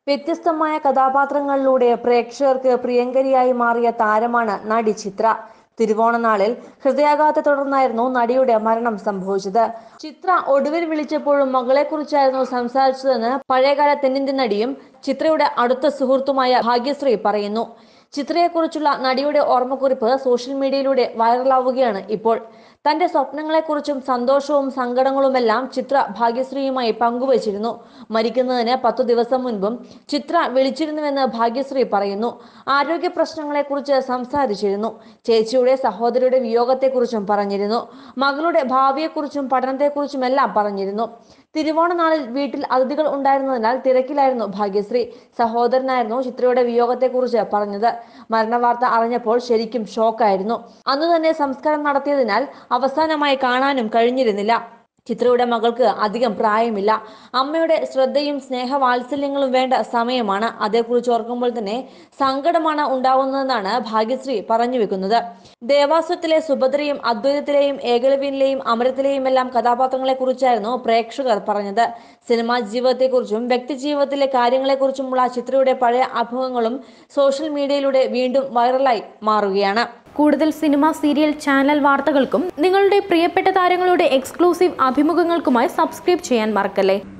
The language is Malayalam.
വ്യത്യസ്തമായ കഥാപാത്രങ്ങളിലൂടെ പ്രേക്ഷകർക്ക് പ്രിയങ്കരിയായി മാറിയ താരമാണ് നടി ചിത്ര തിരുവോണനാളിൽ ഹൃദയാഘാതത്തെ തുടർന്നായിരുന്നു നടിയുടെ മരണം സംഭവിച്ചത് ചിത്ര ഒടുവിൽ വിളിച്ചപ്പോഴും മകളെക്കുറിച്ചായിരുന്നു സംസാരിച്ചതെന്ന് പഴയകാല തെന്നിന്ത്യൻ നടിയും ചിത്രയുടെ അടുത്ത സുഹൃത്തുമായ ഭാഗ്യശ്രീ പറയുന്നു ചിത്രയെക്കുറിച്ചുള്ള നടിയുടെ ഓർമ്മക്കുറിപ്പ് സോഷ്യൽ മീഡിയയിലൂടെ വൈറലാവുകയാണ് ഇപ്പോൾ തന്റെ സ്വപ്നങ്ങളെക്കുറിച്ചും സന്തോഷവും സങ്കടങ്ങളുമെല്ലാം ചിത്ര ഭാഗ്യശ്രീയുമായി പങ്കുവച്ചിരുന്നു മരിക്കുന്നതിന് പത്തു ദിവസം മുൻപും ചിത്ര വിളിച്ചിരുന്നുവെന്ന് ഭാഗ്യശ്രീ പറയുന്നു ആരോഗ്യ പ്രശ്നങ്ങളെക്കുറിച്ച് സംസാരിച്ചിരുന്നു ചേച്ചിയുടെ സഹോദരിയുടെ വിയോഗത്തെക്കുറിച്ചും പറഞ്ഞിരുന്നു മകളുടെ ഭാവിയെക്കുറിച്ചും പഠനത്തെക്കുറിച്ചുമെല്ലാം പറഞ്ഞിരുന്നു തിരുവോണനാളിൽ വീട്ടിൽ അതിഥികൾ ഉണ്ടായിരുന്നതിനാൽ തിരക്കിലായിരുന്നു ഭാഗ്യശ്രീ സഹോദരനായിരുന്നു ചിത്രയുടെ വിയോഗത്തെക്കുറിച്ച് പറഞ്ഞത് മരണവാർത്ത അറിഞ്ഞപ്പോൾ ശരിക്കും ഷോക്കായിരുന്നു അന്നു തന്നെ സംസ്കാരം നടത്തിയതിനാൽ അവസാനമായി കാണാനും കഴിഞ്ഞിരുന്നില്ല ചിത്രയുടെ മകൾക്ക് അധികം പ്രായമില്ല അമ്മയുടെ ശ്രദ്ധയും സ്നേഹവാത്സല്യങ്ങളും വേണ്ട സമയമാണ് അതേക്കുറിച്ച് ഓർക്കുമ്പോൾ തന്നെ സങ്കടമാണ് ഉണ്ടാവുന്നതെന്നാണ് ഭാഗ്യശ്രീ പറഞ്ഞു വെക്കുന്നത് ദേവാസുരത്തിലെ സുഭദ്രയും അദ്വൈതത്തിലെയും ഏകലവ്യനിലെയും അമരത്തിലെയും എല്ലാം കഥാപാത്രങ്ങളെ കുറിച്ചായിരുന്നു പ്രേക്ഷകർ പറഞ്ഞത് സിനിമാ ജീവിതത്തെക്കുറിച്ചും വ്യക്തി ജീവിതത്തിലെ കാര്യങ്ങളെക്കുറിച്ചുമുള്ള ചിത്രയുടെ പഴയ അഭിമുഖങ്ങളും സോഷ്യൽ മീഡിയയിലൂടെ വീണ്ടും വൈറലായി മാറുകയാണ് കൂടുതൽ സിനിമ സീരിയൽ ചാനൽ വാർത്തകൾക്കും നിങ്ങളുടെ പ്രിയപ്പെട്ട താരങ്ങളുടെ എക്സ്ക്ലൂസീവ് അഭിമുഖങ്ങൾക്കുമായി സബ്സ്ക്രൈബ് ചെയ്യാൻ മറക്കല്ലേ